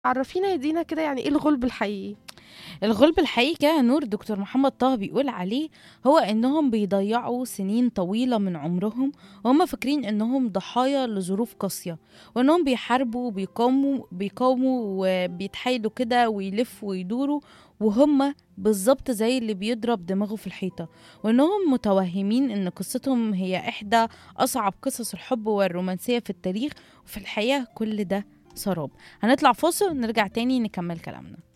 عرّفينا يا دينا كده يعني إيه الغُلب الحقيقي؟ الغُلب الحقيقي كده نور دكتور محمد طه بيقول عليه هو إنهم بيضيّعوا سنين طويلة من عمرهم وهُم فاكرين إنهم ضحايا لظروف قاسية، وإنهم بيحاربوا وبيقاوموا بيقاوموا وبيتحايلوا كده ويلفوا ويدوروا وهُم بالضبط زي اللي بيضرب دماغه في الحيطة، وإنهم متوهمين إن قصتهم هي إحدى أصعب قصص الحب والرومانسية في التاريخ، وفي الحقيقة كل ده سراب. هنطلع فاصل ونرجع تاني نكمّل كلامنا.